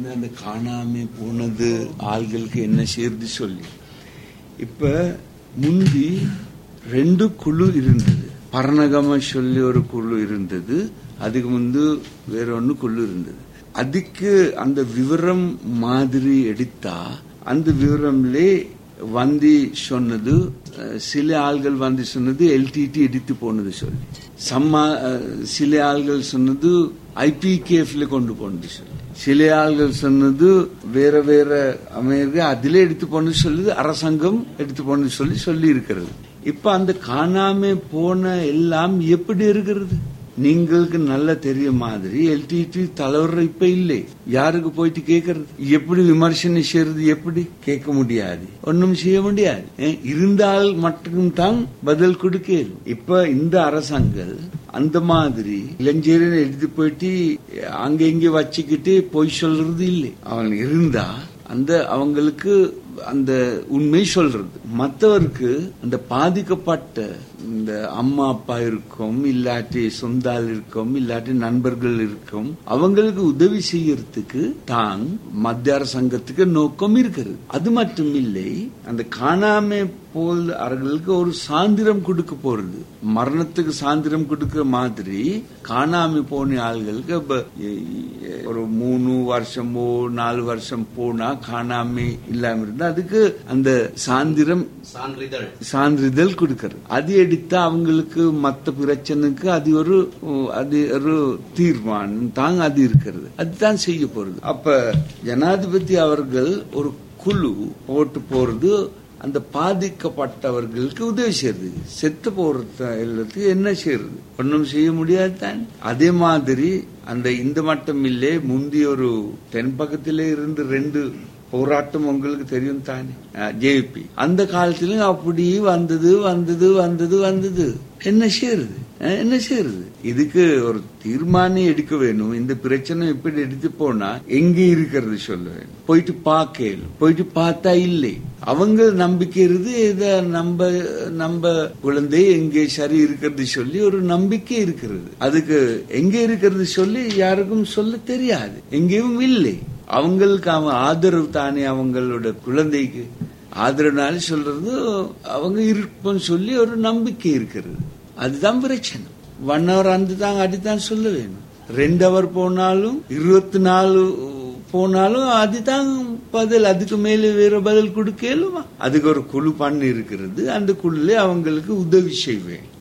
வந்து அந்த காணாம போனது ஆள்களுக்கு என்ன செய்யறது சொல்லி இப்ப முந்தி ரெண்டு குழு இருந்தது பரணகம சொல்லி ஒரு குழு இருந்தது அதுக்கு முந்து வேற ஒன்னு குழு இருந்தது அதுக்கு அந்த விவரம் மாதிரி எடுத்தா அந்த விவரம்லே வந்து சொன்னது அஹ், சில ஆள்கள் வந்து சொன்னது எல்டிடி எடுத்து போனது சொல்லி சம்மா அஹ், சில ஆள்கள் சொன்னது ஐபிகேஎஃப்ல கொண்டு போனது சொல்லி சில ஆள்கள் சொன்னது வேற வேற அமெரிக்கா அதிலே எடுத்து போனது சொல்லுது அரசாங்கம் எடுத்து போனது சொல்லி சொல்லி இருக்கிறது இப்ப அந்த காணாம போன எல்லாம் எப்படி இருக்கிறது நீங்களுக்கு நல்லா தெரிய மாதிரி எல்டிடி தலைவர் இப்ப இல்லை யாருக்கு போயிட்டு கேட்கறது எப்படி விமர்சனம் செய்யறது எப்படி கேட்க முடியாது ஒன்னும் செய்ய முடியாது ஏன், இருந்தால் மட்டும்தான் பதில் கொடுக்க இப்ப இந்த அரசாங்கம் அந்த மாதிரி இளைஞரை எடுத்து போயிட்டு அங்க இங்க வச்சுக்கிட்டு பொய் சொல்றது இல்லை அவன் இருந்தா அந்த அவங்களுக்கு அந்த உண்மை சொல்றது மற்றவருக்கு அந்த பாதிக்கப்பட்ட இந்த அம்மா அப்பா இருக்கும் இல்லாட்டி சொந்தால் இருக்கும் இல்லாட்டி நண்பர்கள் இருக்கும் அவங்களுக்கு உதவி செய்யறதுக்கு தான் மத்திய அரசாங்கத்துக்கு நோக்கம் இருக்கிறது அது மட்டும் இல்லை அந்த காணாம போல் அவர்களுக்கு ஒரு சாந்திரம் கொடுக்க போறது மரணத்துக்கு சாந்திரம் கொடுக்கிற மாதிரி காணாம போன ஆள்களுக்கு இப்ப எ- எ- ஒரு மூணு வருஷமோ நாலு வருஷம் போனா காணாம இல்லாம இருந்தா அதுக்கு அந்த சாந்திரம் சான்றிதழ் சான்றிதழ் கொடுக்கறது அது எடுத்தா அவங்களுக்கு மத்த பிரச்சனைக்கு அது ஒரு உம், அது ஒரு தீர்மானம் தாங்க அது இருக்கிறது அதுதான் செய்ய போறது அப்ப ஜனாதிபதி அவர்கள் ஒரு குழு போட்டு போறது அந்த பாதிக்கப்பட்டவர்களுக்கு உதவி செய்யறது செத்து போறது எல்லாத்துக்கும் என்ன செய்யறது ஒன்றும் செய்ய முடியாது தான் அதே மாதிரி அந்த இந்த மட்டும் இல்லை முந்தி ஒரு தென்பக்கத்திலே இருந்து ரெண்டு போராட்டம் உங்களுக்கு தெரியும் தானே ஜேபி அந்த காலத்திலும் அப்படி வந்தது வந்தது வந்தது வந்தது என்ன செய்யறது அஹ், என்ன செய்யறது இதுக்கு ஒரு தீர்மானம் எடுக்க வேணும் இந்த பிரச்சனை எப்படி எடுத்து போனா எங்க இருக்கிறது சொல்ல வேணும் போயிட்டு பார்க்க போயிட்டு பார்த்தா இல்லை அவங்க நம்பிக்கை இருந்து இத நம்ம நம்ம குழந்தை எங்கே சரி இருக்கிறது சொல்லி ஒரு நம்பிக்கை இருக்கிறது அதுக்கு எங்க இருக்கிறது சொல்லி யாருக்கும் சொல்ல தெரியாது எங்கேயும் இல்லை அவங்களுக்கு அவன் ஆதரவு தானே அவங்களோட குழந்தைக்கு ஆதரவுனால சொல்றது அவங்க இருப்போம் சொல்லி ஒரு நம்பிக்கை இருக்கிறது அதுதான் பிரச்சனை ஒன் ஹவர் அந்த தான் அடித்தான் சொல்ல வேணும் ரெண்டு ஹவர் போனாலும் இருபத்தி நாலு போனாலும் அதுதான் பதில் அதுக்கு மேலே வேற பதில் கொடுக்கலுமா அதுக்கு ஒரு குழு பண்ணி இருக்கிறது அந்த குழுல அவங்களுக்கு உதவி செய்வேன்